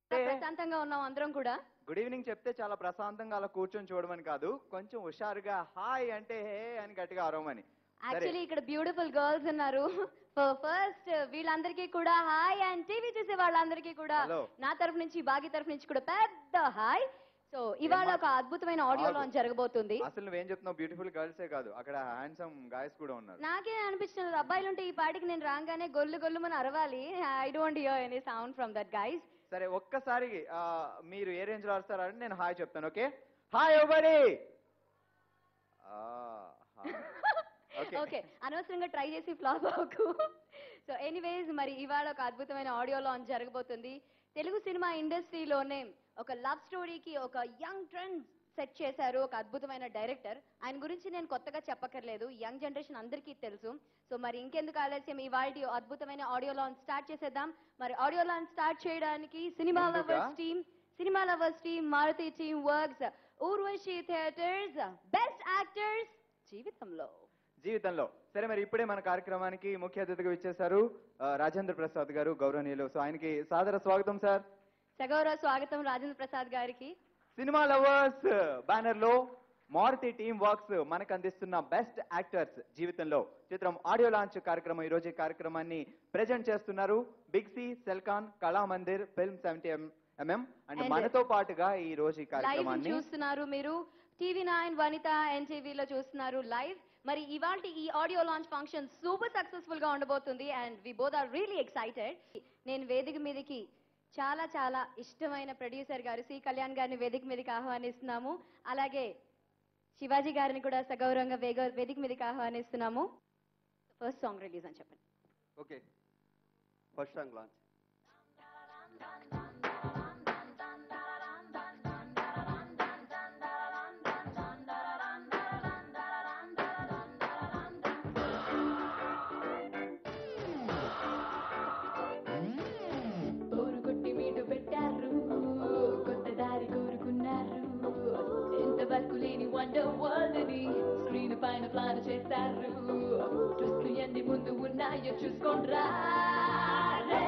ప్రశాంతంగా ఉన్నాం అందరం కూడా గుడ్ ఈవినింగ్ చెప్తే చాలా ప్రశాంతంగా అలా కూర్చొని చూడమని కాదు కొంచెం హుషారుగా హాయ్ అంటే హే అని గట్టిగా అరవమని సరే యాక్చువల్లీ ఇక్కడ బ్యూటిఫుల్ గర్ల్స్ ఉన్నారు ఫస్ట్ వీళ్ళందరికీ కూడా హాయ్ అండ్ టీవీ చూసే వాళ్ళందరికీ కూడా Hello. నా తరఫు నుంచి బాగి తరఫు నుంచి కూడా పెద్ద హాయ్ సో ఇవాళ ఒక అద్భుతమైన ఆడియో ఆగు. లాంచ్ జరగబోతుంది అసలు నువ్వేం చెప్తున్నావు బ్యూటిఫుల్ గర్ల్సే కాదు అక్కడ హ్యాండ్సమ్ గాయస్ కూడా ఉన్నారు నాకే అనిపించినది అబ్బాయిలు ఉంటే ఈ పాటికి నేను రాగానే గొల్లు గొల్లు మన అరవాలి I don't hear any sound from that guys సరే ఒక్కసారి ఆ, మీరు ఏ రేంజ్ లో వస్తారని నేను హాయ్ చెప్తాను ఓకే హాయ్ ఎవరి ఓకే ఓకే అనవసరంగా ట్రై చేసి ఫ్లాప్ అవ్వకు సో ఎనీవేస్ మరి ఇవాళ ఒక అద్భుతమైన ఆడియో లాంచ్ జరగబోతుంది తెలుగు సినిమా ఇండస్ట్రీలోనే ఒక లవ్ స్టోరీకి ఒక యంగ్ ట్రెండ్ సెట్ చేశారు ఒక అద్భుతమైన డైరెక్టర్ ఆయన గురించి నేను కొత్తగా చెప్పక్కర్లేదు యంగ్ జనరేషన్ అందరికీ తెలుసు సో మరి ఇంకెందుకు ఆలస్యం ఇవాళ అద్భుతమైన ఆడియో లాంచ్ స్టార్ట్ చేసేద్దాం మరి ఆడియో లాంచ్ స్టార్ట్ చేయడానికి సినిమా ముందుగా- lovers team cinema lovers team Maruthi team works Urvashi theatres best actors జీవితంలో జీవితంలో సరే మరి ఇప్పుడే మన కార్యక్రమానికి ముఖ్య అతిథిగా ఇచ్చేశారు ఆ, రాజేంద్ర ప్రసాద్ గారు గౌరవనీయులు సో ఆయనకి సాదర స్వాగతం సార్ సగౌరవ స్వాగతం రాజేంద్ర ప్రసాద్ గారికి సినిమా లవర్స్ బ్యానర్ లో మారుతి టీమ్ వర్క్స్ మనకు అందిస్తున్న బెస్ట్ యాక్టర్స్ జీవితంలో చిత్రం ఆడియో లాంచ్ కార్యక్రమం ఈ రోజు ఈ కార్యక్రమాన్ని ప్రెజెంట్ చేస్తున్నారు big C Celkon Kalamandir film seventy MM and And- మనతో పాటుగా ఈ రోజు ఈ లైవ్ కార్యక్రమాన్ని చూస్తున్నారు మీరు టీవీ నైన్ వనిత ఎన్టీవీలో చూస్తున్నారు లైవ్ మరి ఇవాళ ఈ audio launch function super successful గా ఉండబోతుంది and we both are really excited నేను వేదిక మీదకి చాలా చాలా ఇష్టమైన ప్రొడ్యూసర్ గారు సి కళ్యాణ్ గారిని వేదిక మీదకి ఆహ్వానిస్తున్నాము అలాగే శివాజీ గారిని కూడా సగౌరవంగా వేగ వేదిక మీదకి ఆహ్వానిస్తున్నాము ఫస్ట్ సాంగ్ రిలీజ్ అని చెప్పండి ఓకే ఫస్ట్ సాంగ్ లాంచ్ ఊరు కొట్టి మీటు పెట్టారు కొత్త దారి కోరుకున్నారు ఎంతవరకు లేని వండర్ వరల్డ్ ని స్క్రీన్ పైన ప్లాన్ చేస్తారు ట్విస్ట్ ఎన్ని ముందు ఉన్నాయో చూసుకోండ్రా రే.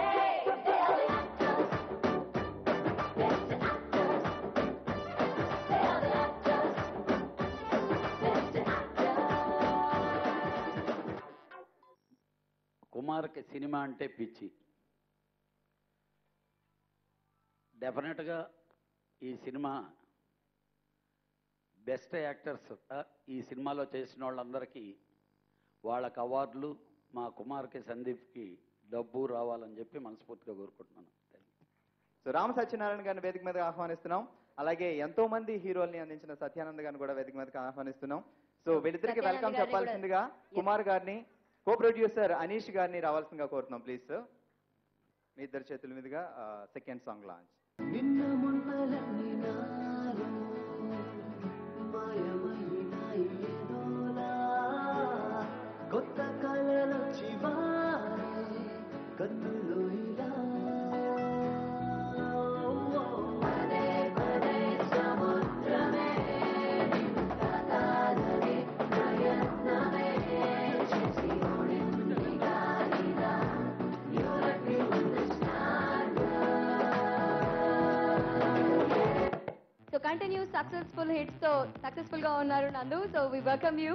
Best actors. They are the actors. Best actors. కుమార్కి సినిమా అంటే పిచ్చి డెఫినెట్గా ఈ సినిమా బెస్ట్ యాక్టర్స్ ఈ సినిమాలో చేసిన వాళ్ళందరికీ వాళ్ళకి అవార్డులు మా కుమార్కి సందీప్కి డబ్బు రావాలని చెప్పి మనస్ఫూర్తిగా కోరుకుంటున్నాను సో రామ సత్యనారాయణ గారిని వేదిక మీదకి ఆహ్వానిస్తున్నాం అలాగే ఎంతో మంది హీరోల్ని అందించిన సత్యానంద్ గారిని కూడా వేదిక మీదకి ఆహ్వానిస్తున్నాం సో వీళ్ళిద్దరికి సత్యానంద్ వెల్కమ్ గారిని చెప్పాల్సిందిగా కూడా- కుమార్ గారిని కో ప్రొడ్యూసర్ అనీష్ గారిని రావాల్సిందిగా కోరుతున్నాం ప్లీజ్ సార్ మీ ఇద్దరు చేతుల మీదుగా సెకండ్ సాంగ్ లాంచ్ నిన్న మొన్నలన్నీ నాలో మాయమైనాయి ఏదోలా కొత్త కళలొచ్చి వారే కన్నులో ఇలా పదే పదే సముద్రమే నిన్ను తాకాలని ప్రయత్నమే చేసి ఓడింది గాలిలా You let me understand so continue successful hits తో సక్సెస్ఫుల్ గా ఉన్నారు నందు సో వి వెల్కమ్ యూ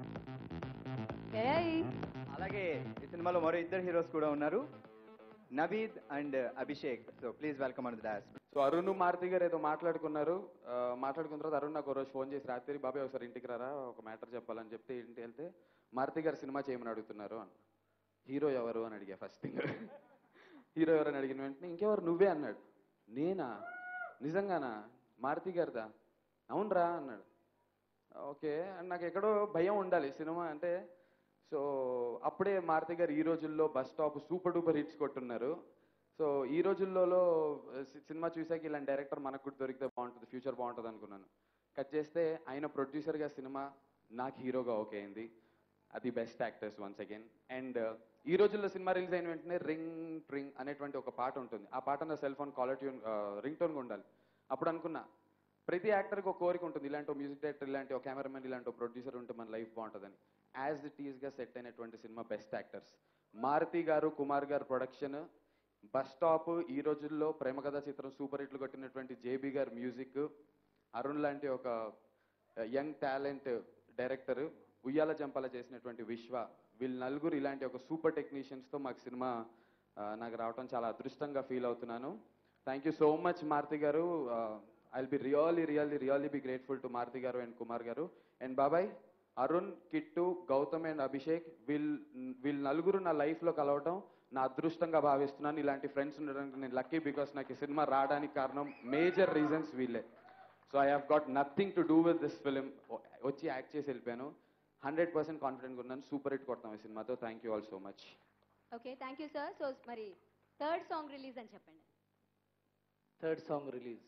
అలాగే ఈ సినిమాలో మరో ఇద్దరు హీరోస్ కూడా ఉన్నారు Naveed and Abhishek so please welcome and dash so Arun Maruthi garu ఏదో మాట్లాడుకున్నారు ఆ, మాట్లాడుకున్న తర్వాత అరుణ్ నాకు ఒక రోజు ఫోన్ చేసి రాత్రి బాబాయ్ ఒకసారి ఇంటికి రారా ఒక మ్యాటర్ చెప్పాలని చెప్తే ఇంటికి వెళ్తే మారుతి గారు సినిమా చేయమని అడుగుతున్నారు అన్న హీరో ఎవరు అని అడిగా ఫస్ట్ థింగ్ హీరో ఎవరు అని అడిగిన వెంటనే ఇంకెవరు నువ్వే అన్నాడు నేనా నిజంగానా మారుతి గారిదా అవునరా అన్నాడు ఓకే అండ్ నాకు ఎక్కడో భయం ఉండాలి సినిమా అంటే సో అప్పుడే మారుతి గారు ఈ రోజుల్లో bus stop super duper hits కొట్టున్నారు సో ఈ రోజుల్లో సి- సినిమా చూసాక ఇలాంటి డైరెక్టర్ మనకు కూడా దొరికితే బాగుంటుంది ఫ్యూచర్ బాగుంటుంది అనుకున్నాను కట్ చేస్తే ఆయన ప్రొడ్యూసర్గా సినిమా నాకు హీరోగా ఓకే అయింది అది best actors once again and ఈ రోజుల్లో సినిమా రిలీజ్ అయిన వెంటనే రింగ్ ట్రింగ్ అనేటువంటి ఒక పాట ఉంటుంది ఆ పాట నా cell phone caller tune ring టోన్గా ఉండాలి అప్పుడు అనుకున్నా ప్రతి యాక్టర్కి ఒక కోరిక ఉంటుంది ఇలాంటి మ్యూజిక్ డైరెక్టర్ ఇలాంటి ఒక కెమెరామెన్ ఇలాంటి ప్రొడ్యూసర్ ఉంటే మన లైఫ్ బాగుంటుందని యాజ్ ఇట్ ఈస్గా సెట్ అయినటువంటి cinema best actors Maruthi garu Kumar గారు ప్రొడక్షన్ బస్ స్టాప్ ఈ రోజుల్లో ప్రేమ కథా చిత్రం సూపర్ హిట్లు కొట్టినటువంటి జేబీ గారి మ్యూజిక్ అరుణ్ లాంటి ఒక యంగ్ టాలెంట్ డైరెక్టర్ ఉయ్యాల జంపాల చేసినటువంటి విశ్వ వీళ్ళు నలుగురు ఇలాంటి ఒక సూపర్ టెక్నీషియన్స్తో మాకు సినిమా ఆ, నాకు రావడం చాలా అదృష్టంగా ఫీల్ అవుతున్నాను thank you so much Maruthi garu I will be really really really be grateful to Maruthi garu and Kumar garu and బాబాయ్ అరుణ్ కిట్టు గౌతమ్ అండ్ అభిషేక్ వీల్ వీళ్ళు నలుగురు నా లైఫ్లో కలవటం నా అదృష్టంగా భావిస్తున్నాను ఇలాంటి ఫ్రెండ్స్ ఉండడానికి నేను లక్కీ బికాస్ నాకు ఈ సినిమా రావడానికి కారణం మేజర్ రీజన్స్ వీళ్ళే so I have got nothing to do with this film వచ్చి యాక్ట్ చేసి వెళ్ళిపోయాను హండ్రెడ్ పర్సెంట్ కాన్ఫిడెంట్గా ఉన్నాను సూపర్ హిట్ కొడతాం ఈ సినిమాతో thank you all so much okay thank you sir so మరి థర్డ్ సాంగ్ రిలీజ్ అని చెప్పండి థర్డ్ సాంగ్ రిలీజ్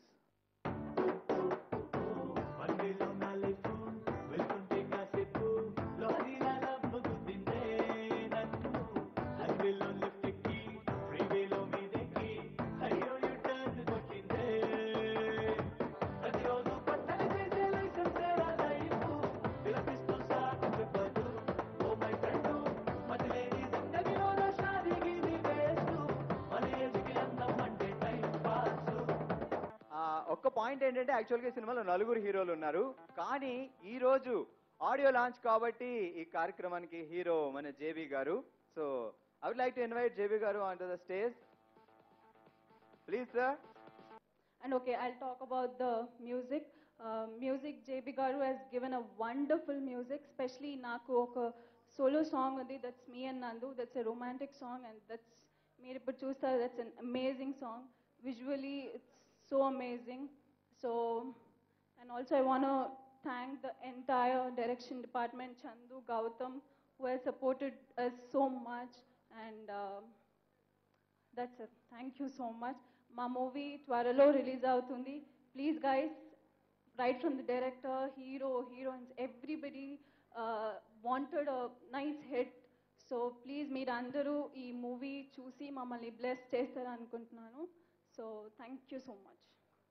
ఆ, ఒక్క పాయింట్ ఏంటంటే యాక్చువల్గా ఈ సినిమాలో నలుగురు హీరోలు ఉన్నారు కానీ ఈ రోజు ఆడియో లాంచ్ కాబట్టి ఈ కార్యక్రమానికి హీరో మన JB garu so I would like to invite JB garu on to the stage please sir And okay, I'll talk about the music. Uh, music, JB Garu has given a wonderful music, especially Naku Oka solo song ఉంది that's me and Nandu. That's a romantic song and that's మీరు ఇప్పుడు చూస్తారు that's an amazing song. Visually, it's so amazing. So, and also I want to thank the entire direction department, Chandu, Gautam, who has supported us so much and. Uh, that's it thank you so much మా movie త్వరలో release అవుతుంది please guys right from the director hero heroines everybody wanted nice hit so please మీరు అందరూ ఈ movie చూసి మమ్మల్ని bless చేస్తారు అనుకుంటున్నాను so thank you so much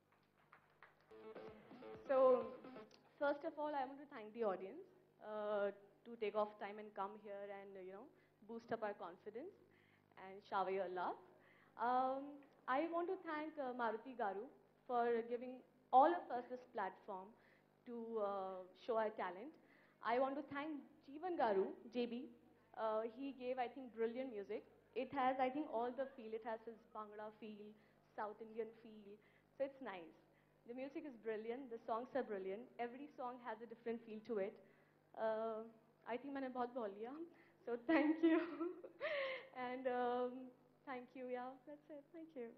So, first of all, I want to thank the audience uh, to take off time and come here and, uh, you know, boost up our confidence and shower your love. Um, I want to thank uh, Maruti Garu for giving all of us this platform to uh, show our talent. I want to thank Jeevan Garu, JB. Uh, he gave, I think, brilliant music. It has, I think, all the feel. It has his Bangla feel, South Indian feel. So it's nice. The music is brilliant. The songs are brilliant. Every song has a different feel to it. Uh, I think मैंने बहुत बोल लिया. So thank you. and um, thank you. Yeah, that's it. Thank you.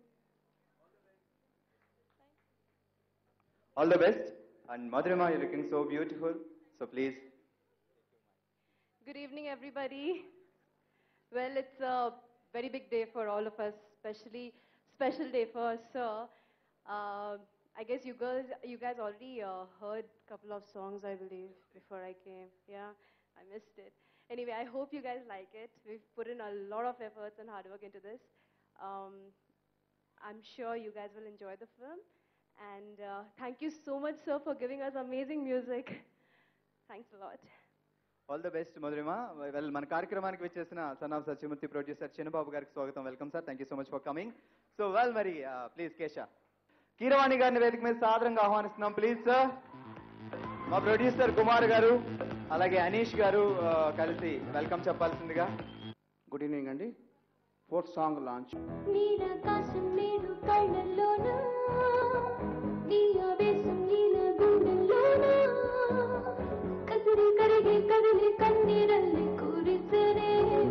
All the best and Madhurima you looking so beautiful so please Good evening, everybody. Well, it's a very big day for all of us, especially special day for Sir. Uh, I guess you guys, you guys already uh, heard a couple of songs, I believe, before I came. Yeah, I missed it. Anyway, I hope you guys like it. We've put in a lot of efforts and hard work into this. Um, I'm sure you guys will enjoy the film. And uh, thank you so much, sir, for giving us amazing music. Thanks a lot. All the best Madhurima well మన కార్యక్రమానికి వచ్చేసిన son of Satyamurthy producer Chinnababu గారికి స్వాగతం welcome sir thank you so much for coming so well మరి please కేశా కీరవాణి గారిని వేదిక మీద సాదరంగా ఆహ్వానిస్తున్నాం ప్లీజ్ సార్ మా ప్రొడ్యూసర్ కుమార్ గారు అలాగే అనీష్ గారు ఆ, కలిసి వెల్కమ్ చెప్పాల్సిందిగా గుడ్ ఈవినింగ్ అండి ఫోర్త్ సాంగ్ లాంచ్ నీరాకాశం నేడు కళ్ళల్లోన నీ ఆవేశం నీల గుండెల్లోన కదిలి కరిగి కదిలి కన్నీరల్లి కురిసెనే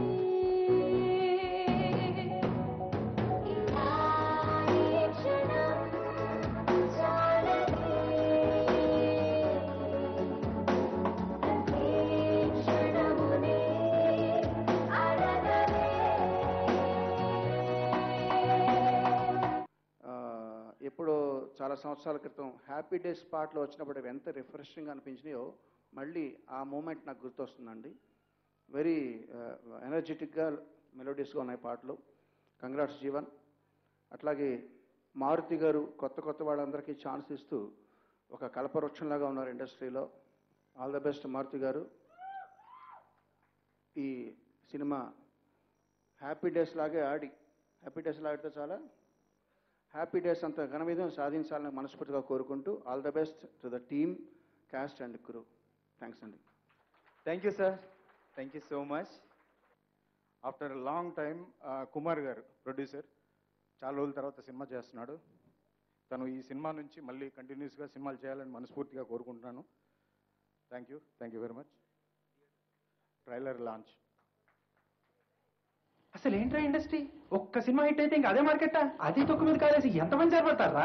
ఇలా ఈ క్షణం చాలదే ప్రతి క్షణమునే ఎప్పుడో చాలా సంవత్సరాల క్రితం హ్యాపీ డేస్ పాటలు వచ్చినప్పుడు అవి ఎంత రిఫ్రెషింగ్ అనిపించినాయో మళ్ళీ ఆ మూమెంట్ నాకు గుర్తొస్తుందండి వెరీ ఎనర్జెటిక్గా మెలోడియస్గా ఉన్నాయి పాటలు కంగ్రాట్స్ జీవన్ అట్లాగే మారుతి గారు కొత్త కొత్త వాళ్ళందరికీ ఛాన్స్ ఇస్తూ ఒక కల్పవృక్షంలాగా ఉన్నారు ఇండస్ట్రీలో all the best Maruti garu ఈ సినిమా హ్యాపీ డేస్ లాగే ఆడి హ్యాపీ డేస్ ఎలా ఆడితే చాలా హ్యాపీ డేస్ అంత ఘన విజయం సాధించాలని మనస్ఫూర్తిగా కోరుకుంటూ all the best to the team cast and crew thanks అండి thank you sir thank you so much after long time Kumar garu producer చాలా రోజుల తర్వాత సినిమా చేస్తున్నాడు తను ఈ సినిమా నుంచి మళ్ళీ కంటిన్యూస్గా సినిమాలు చేయాలని మనస్ఫూర్తిగా కోరుకుంటున్నాను thank you thank you very much trailer launch అసలు ఏంట్రా ఇండస్ట్రీ ఒక్క సినిమా హిట్ అయితే ఇంకా అదే మార్కెట్టా అది తొక్కు మీద కాలేసి ఎంతమంది సరిపడతారా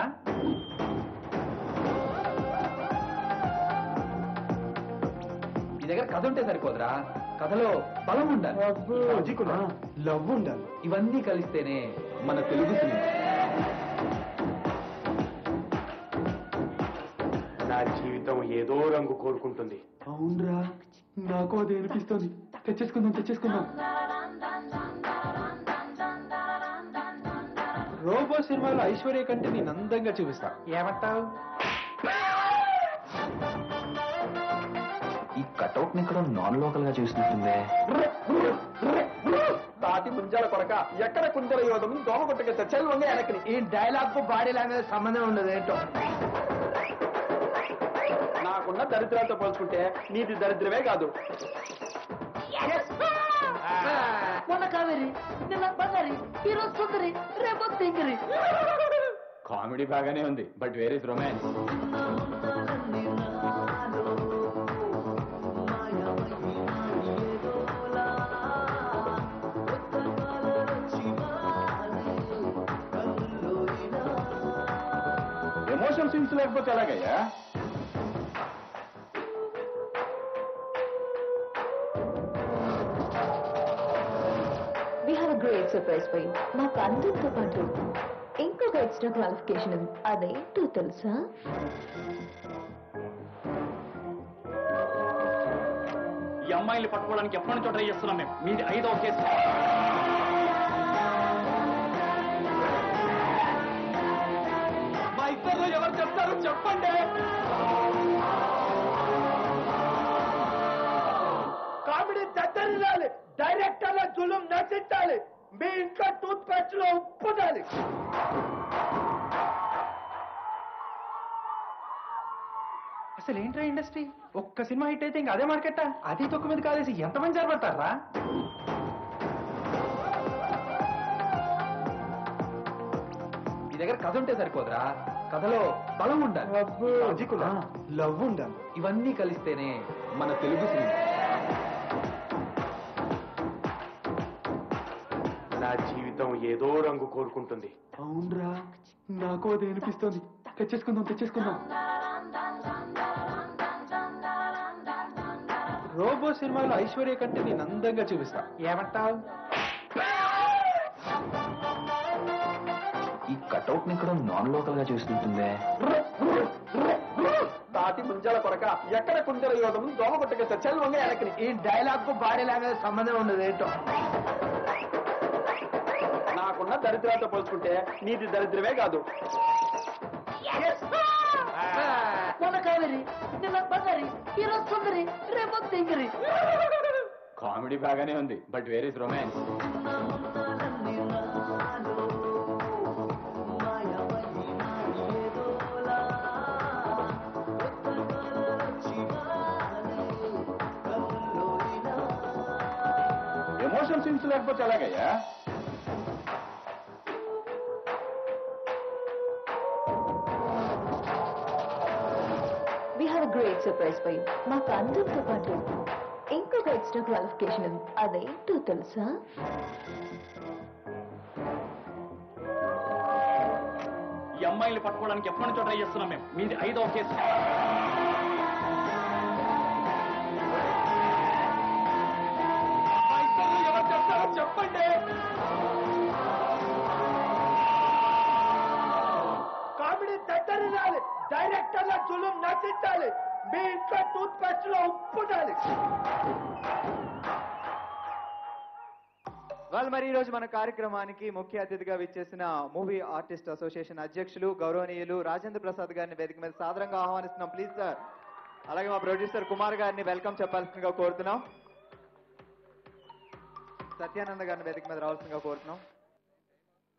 ఈ దగ్గర కథ ఉంటే సరిపోదురా కథలో బలం ఉండాలి లాజిక్ ఉండాలి లవ్ ఉండాలి ఇవన్నీ కలిస్తేనే మన తెలుగు సినిమా నా జీవితం ఏదో రంగు కోరుకుంటుంది అవునరా నాకు అది అనిపిస్తుంది తెచ్చేసుకుందాం తెచ్చేసుకుందాం రోబో సినిమాలో ఐశ్వర్య కంటే నేను అందంగా చూపిస్తా ఏమంటావు ఈ కటౌట్ ని ఇక్కడ నాన్ లోకల్ గా చూసినట్టుందే తాటి ముంజాల కొరక ఎక్కడ కుంజల యోధం దోమ కొట్టక చెల్లు వంగే వెనక్కి ఈ డైలాగ్ కు బాడీ లాంగ్వేజ్ సంబంధం ఉండదు ఏంటో నాకున్న దరిద్రాలతో పోల్చుకుంటే నీది దరిద్రమే కాదు మొన్న కావేరి నిన్న బంగారి ఈరోజు సుందరి రేపు తింగరి కామెడీ బాగానే ఉంది but where is romance emotion scenes లేకపోతే ఎలాగయ్యా we have a great surprise for you మాకు అందరితో పాటు ఇంకొక ఎక్స్ట్రా క్వాలిఫికేషన్ ఉంది అదేంటో తెలుసా ఈ అమ్మాయిల్ని పట్టుకోవడానికి ఎప్పటి నుంచో ట్రై చేస్తున్నాం మేము మీది ఐదో కేసు మా ఇద్దరు ఎవరు చెప్తారు చెప్పండి కామెడీ దద్దరిల్లాలి డైరెక్టర్ల జులుం నశించాలి మీ ఇంట్లో టూత్ పేస్ట్ లో ఉప్పు ఉండాలి అసలు ఏంట్రా ఇండస్ట్రీ ఒక్క సినిమా హిట్ అయితే ఇంకా అదే మార్కెట్టా అది తొక్కు మీద కాలేసి ఎంతమంది సరిపడతారా ఈ దగ్గర కథ ఉంటే సరిపోదురా కథలో బలం ఉండాలి లాజిక్ ఉండాలి లవ్ ఉండాలి ఇవన్నీ కలిస్తేనే మన తెలుగు సినిమా నా జీవితం ఏదో రంగు కోరుకుంటుంది అవునరా నాకు అది అనిపిస్తుంది తెచ్చేసుకుందాం తెచ్చేసుకుందాం రోబో సినిమాలో ఐశ్వర్య కంటే నేను అందంగా చూపిస్తా ఏమంటావు ఈ కటౌట్ ని ఇక్కడ నాన్ లోకల్ గా చూసినట్టుందే తాటి ముంజాల కొరక ఎక్కడ కుంజల యోధం దోమ కొట్టక చెల్లు వంగే వెనక్కి ఈ డైలాగ్ కు బాడీ లాంగ్వేజ్ సంబంధం ఉండదు ఏంటో నాకున్న దరిద్రాలతో పోల్చుకుంటే నీది దరిద్రమే కాదు మొన్న కావేరి నిన్న బంగారి ఈరోజు సుందరి రేపు తింగరి కామెడీ బాగానే ఉంది but where is romance emotion scenes లేకపోతే ఎలాగయ్యా we have a great surprise for you మాకు అందరితో పాటు ఇంకొక ఎక్స్ట్రా క్వాలిఫికేషన్ ఉంది అదేంటో తెలుసా ఈ అమ్మాయిల్ని పట్టుకోవడానికి ఎప్పటి నుంచో ట్రై చేస్తున్నాం మేము మీది ఐదో కేసు మా ఇద్దరు ఎవరు చెప్తారో చెప్పండి కామెడీ దద్దరిల్లాలి డైరెక్టర్ల జులుం నశించాలి మీ ఇంట్లో టూత్ పేస్ట్ లో ఉప్పు ఉండాలి వాళ్ళు మరి ఈ రోజు మన కార్యక్రమానికి ముఖ్య అతిథిగా విచ్చేసిన మూవీ ఆర్టిస్ట్ అసోసియేషన్ అధ్యక్షులు గౌరవనీయులు రాజేంద్ర ప్రసాద్ గారిని వేదిక మీద సాదరంగా ఆహ్వానిస్తున్నాం ప్లీజ్ సార్ అలాగే మా ప్రొడ్యూసర్ కుమార్ గారిని వెల్కమ్ చెప్పాల్సిందిగా కోరుతున్నాం సత్యానంద గారిని వేదిక మీద రావాల్సిందిగా కోరుతున్నాం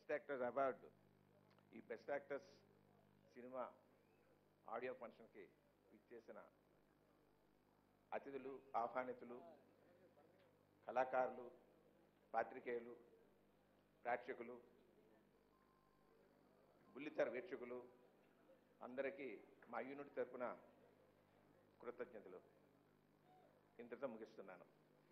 బెస్ట్ యాక్టర్స్ అవార్డు ఈ బెస్ట్ యాక్టర్స్ సినిమా ఆడియో ఫంక్షన్కి ఇచ్చేసిన అతిథులు ఆహ్వానితులు కళాకారులు పాత్రికేయులు ప్రేక్షకులు బుల్లితెర వీక్షకులు అందరికీ మా యూనిట్ తరపున కృతజ్ఞతలు ఇంతతో ముగిస్తున్నాను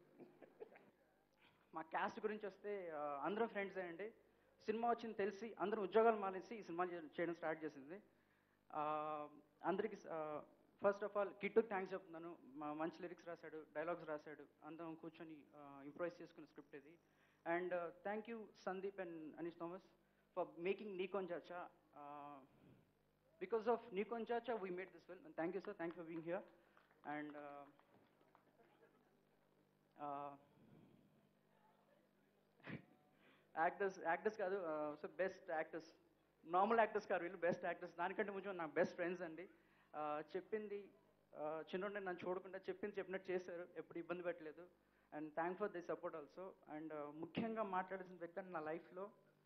మా క్యాస్ట్ గురించి వస్తే ఆ, అందరం ఫ్రెండ్స్ అండి సినిమా వచ్చింది తెలిసి అందరం ఉద్యోగాలు మానేసి ఈ సినిమా చే- చేయడం స్టార్ట్ చేసింది ఆ, అందరికి ఫస్ట్ ఆఫ్ ఆల్ కిట్టుకు థ్యాంక్స్ చెప్తున్నాను మా మంచి లిరిక్స్ రాశాడు డైలాగ్స్ రాశాడు అందరం కూర్చొని ఇంప్రూవైజ్ చేసుకున్న స్క్రిప్ట్ ఇది and thank you Sandeep and Anish Thomas for making నీకోన్ చాచా బికాస్ ఆఫ్ నీకోన్ చాచా we made this well thank you sir thank for being here and actors actors కాదు so best actors normal actors కాదు వీళ్ళు బెస్ట్ యాక్టర్స్ దానికంటే కొంచెం నా బెస్ట్ ఫ్రెండ్స్ అండి ఆ, చెప్పింది చిన్నోడి నన్ను చూడకుండా చెప్పింది చెప్పినట్టు చేశారు ఎప్పుడు ఇబ్బంది పెట్టలేదు and thank for the support also and ముఖ్యంగా మాట్లాడాల్సిన వ్యక్తి అంటే నా లైఫ్లో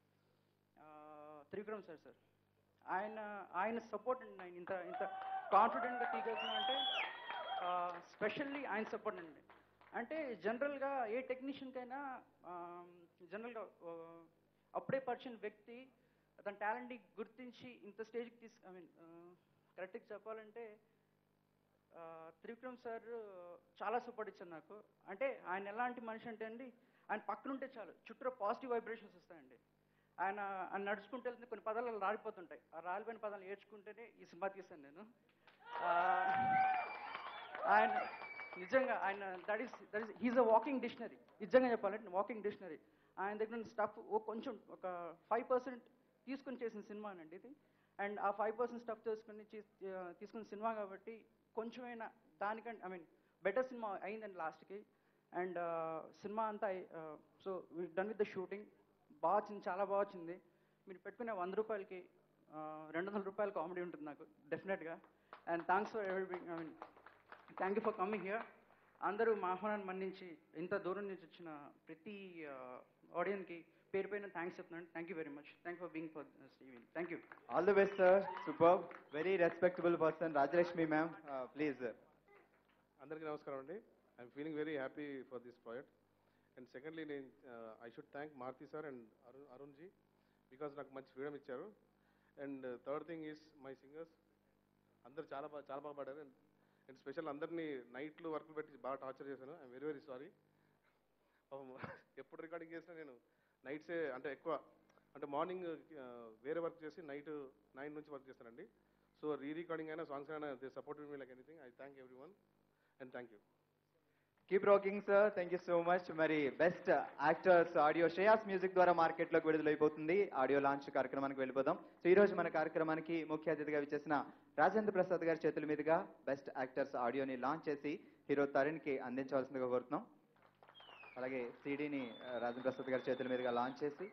త్రివిక్రమ్ సార్ సార్ ఆయన ఆయన సపోర్ట్ అండి నేను ఇంత ఇంత కాన్ఫిడెంట్గా తీయగలుగుతున్నా అంటే స్పెషల్లీ ఆయన సపోర్ట్ అండి అంటే జనరల్గా ఏ టెక్నీషియన్కైనా జనరల్గా అప్పుడే పరిచిన వ్యక్తి తన టాలెంట్ని గుర్తించి ఇంత స్టేజ్కి తీసు ఐ మీన్ కరెక్ట్గా చెప్పాలంటే ఆ, త్రివిక్రమ్ సార్ చాలా సపోర్ట్ ఇచ్చారు నాకు అంటే ఆయన ఎలాంటి మనిషి అంటే అండి ఆయన పక్కన ఉంటే చాలు చుట్టూ పాజిటివ్ వైబ్రేషన్స్ వస్తాయండి ఆయన ఆయన నడుచుకుంటూ వెళ్తే కొన్ని పదాలు అలా రాలిపోతుంటాయి ఆ రాలిపోయిన పదాలు ఏడ్చుకుంటేనే ఈ సినిమా తీశాను నేను ఆ, ఆయన నిజంగా ఆయన that is that is he's a walking dictionary నిజంగా చెప్పాలంటే వాకింగ్ డిక్షనరీ ఆయన దగ్గర స్టఫ్ ఓ కొంచెం ఒక ఫైవ్ పర్సెంట్ తీసుకొని చేసిన సినిమా అండి ఇది అండ్ ఆ ఫైవ్ పర్సెంట్ స్టఫ్ తీసుకుని చీ- ఆ, తీసుకున్న సినిమా కాబట్టి కొంచెమైనా దానికంటే ఐ మీన్ బెటర్ సినిమా అయిందండి లాస్ట్కి అండ్ సినిమా అంతా so done with the shooting బాగా వచ్చింది చాలా బాగా వచ్చింది మీరు పెట్టుకునే వంద రూపాయలకి ఆ, రెండు వందల రూపాయల కామెడీ ఉంటుంది నాకు డెఫినెట్గా అండ్ థ్యాంక్స్ ఫర్ ఎవరి I mean thank you for coming here అందరూ మా ఆహ్వానాన్ని మన్నించి ఇంత దూరం నుంచి వచ్చిన ప్రతి ఆడియన్కి పేరు పైన థ్యాంక్స్ చెప్తున్నాను thank you very much thank for being for Steven thank you all the best sir super very respectable person Rajalakshmi ma'am please అందరికీ నమస్కారం అండి I'm feeling very happy for this project and secondly నేను I should thank Maruti sir and Arun Arun ji because నాకు మంచి freedom ఇచ్చారు and third thing is my singers అందరు చాలా బాగా చాలా బాగా పాడారు అండ్ అండ్ స్పెషల్ అందరినీ నైట్లు వర్క్లు పెట్టి బాగా టార్చర్ చేశాను ఐఎమ్ వెరీ వెరీ సారీ ఎప్పుడు రికార్డింగ్ చేసినా నేను నైట్సే అంటే ఎక్కువ అంటే మార్నింగ్ వేరే వర్క్ చేసి నైట్ నైన్ నుంచి వర్క్ చేస్తానండి సో రీ రికార్డింగ్ అయినా సాంగ్స్ అయినా they support me like anything I thank every one and thank you keep rocking sir thank you so much మరి best actors audio Shreyas music ద్వారా మార్కెట్లోకి విడుదలైపోతుంది audio launch కార్యక్రమానికి వెళ్ళిపోదాం so ఈ రోజు మన కార్యక్రమానికి ముఖ్య అతిథిగా విచ్చేసిన రాజేంద్ర ప్రసాద్ గారి చేతుల మీదుగా బెస్ట్ యాక్టర్స్ ఆడియోని లాంచ్ చేసి హీరో తరుణ్ కి అందించవలసిందిగా కోరుతున్నాం అలాగే సిడీని రాజేంద్ర ప్రసాద్ గారి చేతుల మీదుగా లాంచ్ చేసి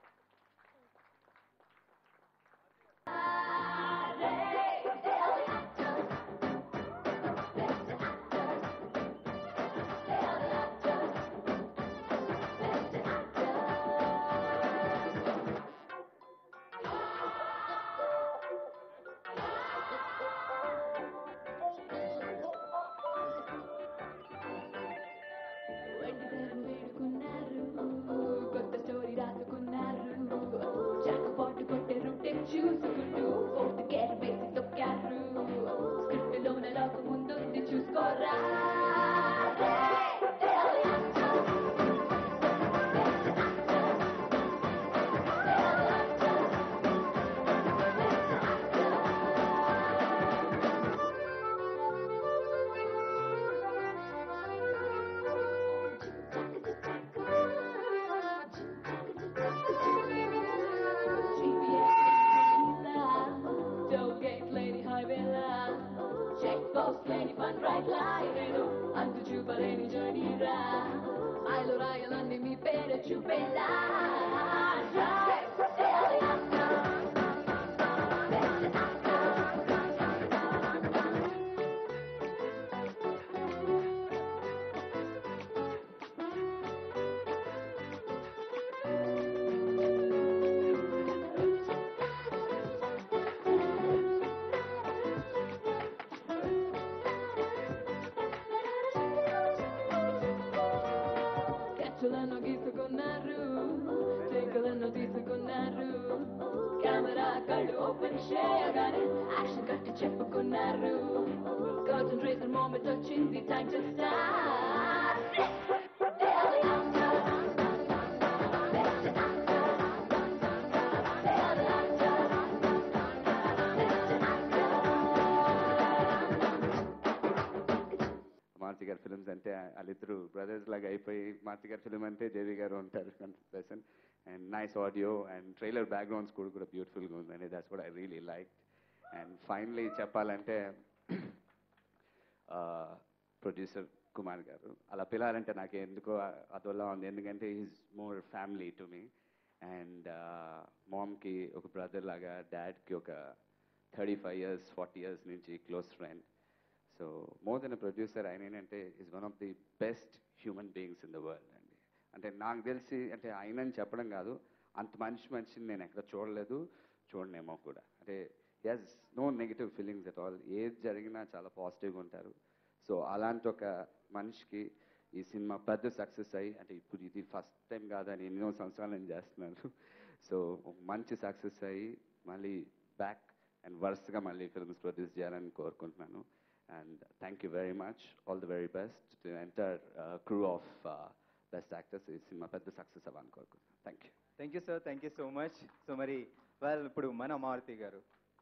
వెండితెర వేడుకున్నారు కొత్త స్టోరీ రాసుకున్నారు జాక్పాట్ కొట్టే రొట్టె చూసుకుంటూ ఫోర్త్ గేర్ వేసి తొక్కారు స్క్రిప్ట్ లోన లాకు ముందుంది చూసుకోరా Don't get lady high villa Check post lady fun right line నేను అంతు చూపలేని జర్నీ రా మైలు రాయలన్నీ మీ పేరు చూపేలా కళ్ళు ఓపెన్ చేయగానే యాక్షన్ కట్టి చెప్పుకున్నారు కాన్సన్ట్రేషన్ మూమెంట్ వచ్చింది టైం టు స్టార్ట్ మారుతి గారి ఫిల్మ్స్ అంటే వాళ్ళిద్దరు బ్రదర్స్ లాగా అయిపోయి మారుతి గారి ఫిల్మ్ అంటే దేవి గారు ఉంటారు person and nice audio and trailer backgrounds కూడా కూడా బ్యూటిఫుల్గా ఉందండి దాట్స్ కూడా I really like and finally చెప్పాలంటే ప్రొడ్యూసర్ కుమార్ గారు అలా పిల్లాలంటే నాకు ఎందుకో అదోలా ఉంది ఎందుకంటే is more family to me and మామ్కి ఒక బ్రదర్ లాగా డాడ్కి ఒక thirty five years forty years నుంచి close friend so more than producer ఆయన ఏంటంటే is one of the best human beings in the world అండి అంటే నాకు తెలిసి అంటే ఆయన అని చెప్పడం కాదు అంత మంచి మనిషిని నేను ఎక్కడ చూడలేదు చూడనేమో కూడా అంటే yes no negative feelings at all ఏది జరిగినా చాలా పాజిటివ్గా ఉంటారు సో అలాంటి ఒక మనిషికి ఈ సినిమా పెద్ద సక్సెస్ అయ్యి అంటే ఇప్పుడు ఇది ఫస్ట్ టైం కాదని ఎన్నో సంవత్సరాలు నేను చేస్తున్నాను సో మంచి సక్సెస్ అయ్యి మళ్ళీ బ్యాక్ అండ్ వరుసగా మళ్ళీ ఫిల్మ్స్ ప్రొడ్యూస్ చేయాలని కోరుకుంటున్నాను and thank you very much all the very best to entire crew of best actors ఈ సినిమా పెద్ద సక్సెస్ అవ్వాలని కోరుకుంటున్నాను thank you thank you sir thank you so much so మరి well ఇప్పుడు మన మారుతి గారు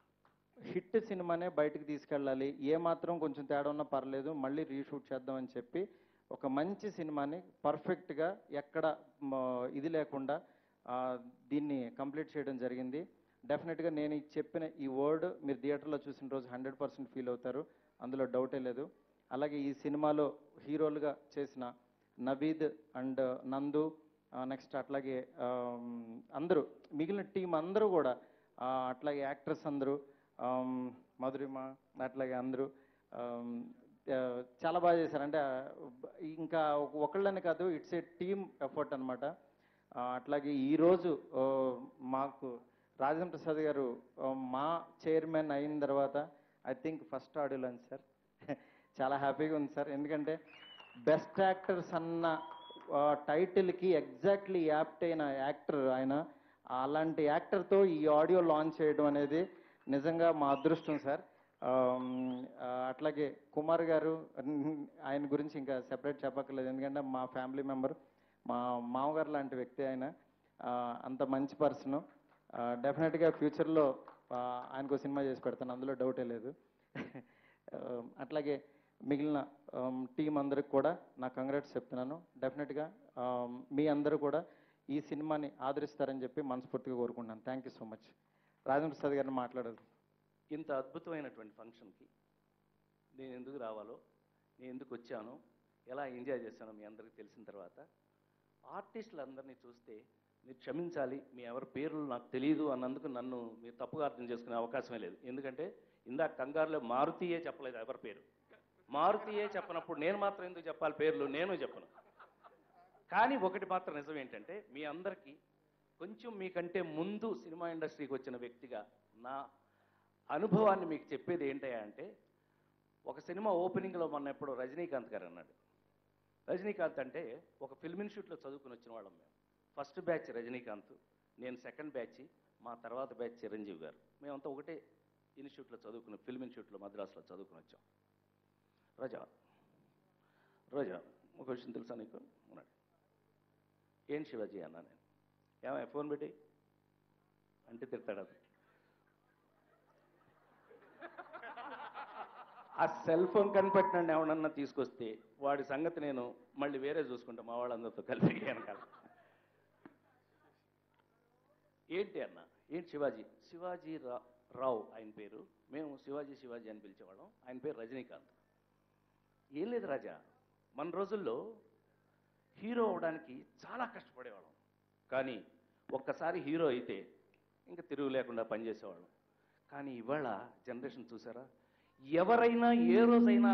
హిట్ సినిమానే బయటకు తీసుకెళ్ళాలి ఏ మాత్రం కొంచెం తేడా ఉన్నా పర్లేదు మళ్ళీ రీషూట్ చేద్దామని చెప్పి ఒక మంచి సినిమాని పర్ఫెక్ట్గా ఎక్కడ మ, ఇది లేకుండా ఆ, దీన్ని కంప్లీట్ చేయడం జరిగింది డెఫినెట్గా నేను ఈ చెప్పిన ఈ వర్డ్ మీరు థియేటర్లో చూసిన రోజు హండ్రెడ్ పర్సెంట్ ఫీల్ అవుతారు అందులో డౌటే లేదు అలాగే ఈ సినిమాలో హీరోలుగా చేసిన నవీద్ అండ్ నందు నెక్స్ట్ అట్లాగే ఆమ్, అందరూ మిగిలిన టీం అందరూ కూడా ఆ, అట్లాగే యాక్ట్రెస్ అందరూ ఆమ్, మధురిమ అట్లాగే అందరూ ఆమ్, ఆ, చాలా బాగా చేశారు అంటే ఆ, ఇంకా ఒకళ్ళని కాదు ఇట్స్ ఏ టీమ్ ఎఫర్ట్ అనమాట అట్లాగే ఈరోజు ఆ, మాకు రాజేంద్ర ప్రసాద్ గారు ఆ, మా చైర్మన్ అయిన తర్వాత I think first audio launch sir చాలా హ్యాపీగా ఉంది సార్ ఎందుకంటే బెస్ట్ యాక్టర్స్ అన్న ఆ, టైటిల్కి ఎగ్జాక్ట్లీ యాప్ట్ అయిన యాక్టర్ ఆయన అలాంటి యాక్టర్తో ఈ ఆడియో లాంచ్ చేయడం అనేది నిజంగా మా అదృష్టం సార్ ఆమ్, ఆ, అట్లాగే కుమార్ గారు ఆయన గురించి ఇంకా సెపరేట్ చెప్పక్కర్లేదు ఎందుకంటే మా ఫ్యామిలీ మెంబర్ మా మామగారు లాంటి వ్యక్తి ఆయన ఆ, అంత మంచి పర్సన్ డెఫినెట్గా ఫ్యూచర్లో ఆయనకు సినిమా చేసి పెడతాను అందులో డౌటే లేదు ఆ, అట్లాగే మిగిలిన టీం అందరికి కూడా నా కంగ్రాట్స్ చెప్తున్నాను డెఫినెట్గా మీ అందరూ కూడా ఈ సినిమాని ఆదరిస్తారని చెప్పి మనస్ఫూర్తిగా కోరుకుంటున్నాను thank you so much Rajendra Prasad గారిని మాట్లాడదు ఇంత అద్భుతమైనటువంటి ఫంక్షన్కి నేను ఎందుకు రావాలో నేను ఎందుకు వచ్చానో ఎలా ఎంజాయ్ చేశానో మీ అందరికీ తెలిసిన తర్వాత ఆర్టిస్టులందరినీ చూస్తే మీరు క్షమించాలి మీ ఎవరి పేర్లు నాకు తెలియదు అన్నందుకు నన్ను మీరు తప్పుగా అర్థం చేసుకునే అవకాశమే లేదు ఎందుకంటే ఇందాక కంగారులో మారుతీయే చెప్పలేదు ఎవరి పేరు మారుతీయే చెప్పనప్పుడు నేను మాత్రం ఎందుకు చెప్పాలి పేర్లు నేను చెప్పను కానీ ఒకటి మాత్రం నిజం ఏంటంటే మీ అందరికీ కొంచెం మీకంటే ముందు సినిమా ఇండస్ట్రీకి వచ్చిన వ్యక్తిగా నా అనుభవాన్ని మీకు చెప్పేది ఏంటయ్యా అంటే ఒక సినిమా ఓపెనింగ్లో మొన్న ఎప్పుడు రజనీకాంత్ గారు అన్నాడు రజనీకాంత్ అంటే ఒక ఫిల్మ్ ఇన్స్టిట్యూట్లో చదువుకుని వచ్చిన వాళ్ళం మేము ఫస్ట్ బ్యాచ్ రజనీకాంత్ నేను సెకండ్ బ్యాచ్ మా తర్వాత బ్యాచ్ చిరంజీవి గారు మేమంతా ఒకటే ఇన్స్టిట్యూట్లో చదువుకుని ఫిల్మ్ ఇన్స్టిట్యూట్లో మద్రాసులో చదువుకుని వచ్చాం రోజా రోజా ఒక విషయం తెలుసా నీకు ఉన్నాడు ఏం శివాజీ అన్నా నేను ఏమయ్య ఫోన్ పెట్టి అంటే తిడతాడు అది ఆ సెల్ ఫోన్ కనిపెట్టినండి ఎవడన్నా తీసుకొస్తే వాడి సంగతి నేను మళ్ళీ వేరే చూసుకుంటా మా వాళ్ళందరితో కలిపి వెనకాల ఏంటి అన్న ఏంటి శివాజీ శివాజీ రా రావు ఆయన పేరు మేము శివాజీ శివాజీ అని పిలిచేవాళ్ళం ఆయన పేరు రజనీకాంత్ ఏం లేదు రాజా మన రోజుల్లో హీరో అవడానికి చాలా కష్టపడేవాళ్ళం కానీ ఒక్కసారి హీరో అయితే ఇంకా తిరుగు లేకుండా పనిచేసేవాళ్ళం కానీ ఇవాళ జనరేషన్ చూసారా ఎవరైనా ఏ రోజైనా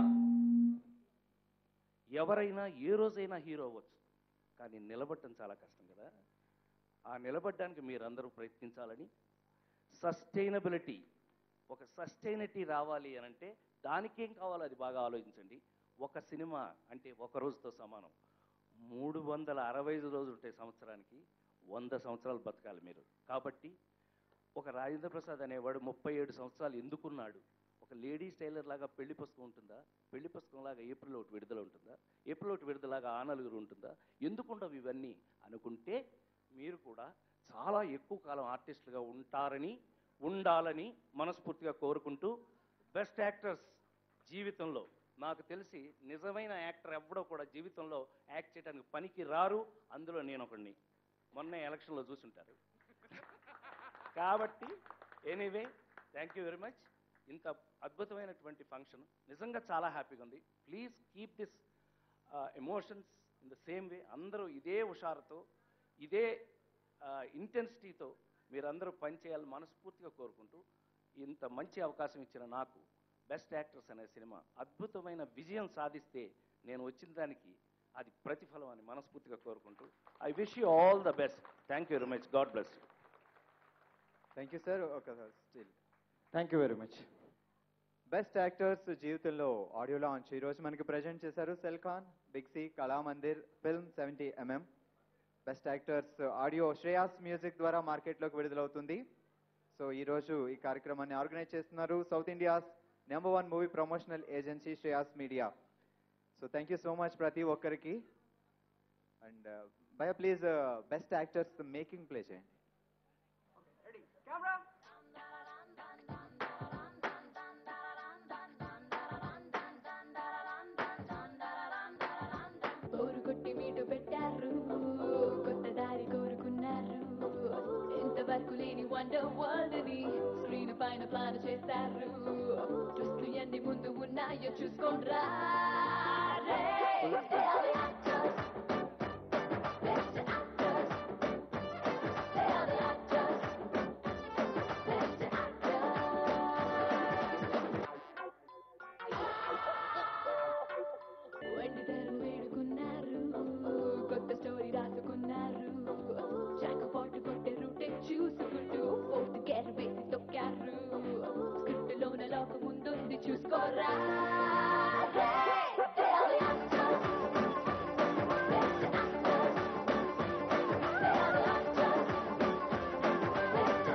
ఎవరైనా ఏ రోజైనా హీరో అవ్వచ్చు కానీ నిలబడటం చాలా కష్టం కదా ఆ నిలబడడానికి మీరందరూ ప్రయత్నించాలని సస్టైనబిలిటీ ఒక సస్టైనిటీ రావాలి అని అంటే దానికేం కావాలో అది బాగా ఆలోచించండి ఒక సినిమా అంటే ఒక రోజుతో సమానం మూడు వందల అరవై ఐదు రోజులు ఉంటాయి సంవత్సరానికి వంద సంవత్సరాలు బతకాలి మీరు కాబట్టి ఒక రాజేంద్ర ప్రసాద్ అనేవాడు ముప్పై ఏడు సంవత్సరాలు ఎందుకున్నాడు ఒక లేడీస్ టైలర్ లాగా పెళ్లి పుస్తకం ఉంటుందా పెళ్లి పుస్తకం లాగా ఏప్రిల్ ఒకటి విడుదల ఉంటుందా ఏప్రిల్ ఒకటి విడుదలలాగా ఆ నలుగురు ఉంటుందా ఎందుకుండవు ఇవన్నీ అనుకుంటే మీరు కూడా చాలా ఎక్కువ కాలం ఆర్టిస్టులుగా ఉంటారని ఉండాలని మనస్ఫూర్తిగా కోరుకుంటూ బెస్ట్ యాక్టర్స్ జీవితంలో నాకు తెలిసి నిజమైన యాక్టర్ ఎవ్వడో కూడా జీవితంలో యాక్ట్ చేయడానికి పనికి రారు అందులో నేను ఒకడిని మొన్న ఎలక్షన్లో చూసుంటారు కాబట్టి anyway thank you very much ఇంత అద్భుతమైనటువంటి ఫంక్షన్ నిజంగా చాలా హ్యాపీగా ఉంది please keep this emotions in the same way అందరూ ఇదే హుషారుతో ఇదే ఇంటెన్సిటీతో మీరందరూ పనిచేయాలని మనస్ఫూర్తిగా కోరుకుంటూ ఇంత మంచి అవకాశం ఇచ్చిన నాకు బెస్ట్ యాక్టర్స్ అనే సినిమా అద్భుతమైన విజయం సాధిస్తే నేను వచ్చిన దానికి అది ప్రతిఫలం అని మనస్ఫూర్తిగా కోరుకుంటూ I wish you all the best thank you very much God bless you thank you sir ఒక still thank you very much best actors జీవితంలో ఆడియో లాంచ్ ఈ రోజు మనకి ప్రజెంట్ చేశారు Celkon Big C Kalamandir film seventy MM best actors audio Shreyas music ద్వారా మార్కెట్లోకి విడుదలవుతుంది so ఈ రోజు ఈ కార్యక్రమాన్ని ఆర్గనైజ్ చేస్తున్నారు South India's number one movie promotional agency Shreyas media so thank you so much ప్రతి ఒక్కరికి అండ్ భయ please best actors making play చేయండి బోరు కొట్టి మీటు పెట్టారు కొత్త దారి కోరుకున్నారు ఇంతవరకు లేని వండర్ వరల్డ్ ని స్క్రీన్ పైన ప్లాన్ చేశారు ట్విస్ట్లు ఎన్ని ముందు ఉన్నాయో చూసుకోండ్రా రే. They are the actors. Best actors. They are the actors. Best actors. వెండి తెరలు వేడుకున్నారు కొత్త స్టోరీ రాసుకున్నారు జాక పాటు కొట్టే రూటే చూసుకుంటూ ఫోర్త్ గేర్ వేసి తొక్కారు స్క్రిప్ట్ లోన లోక ముందుంది చూసుకోరా Hey, they are the actors. Best actors. They are the actors. Best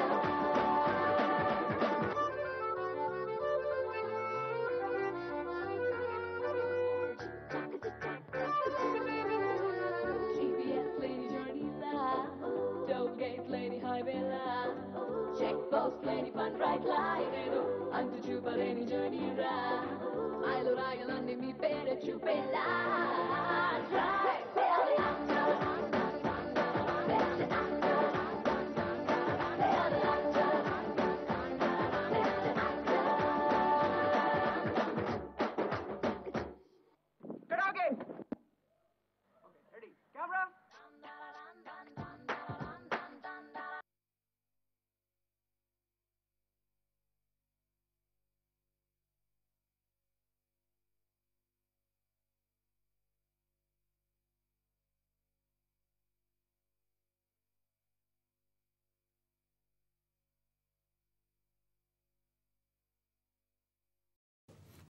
GPS lady journey la Toll gate lady highway la Check post lady fun right line ఏదో అంతు చూపలేని journey రా మైలు రాయలన్నీ మీ పేరే చూపేలా Drive,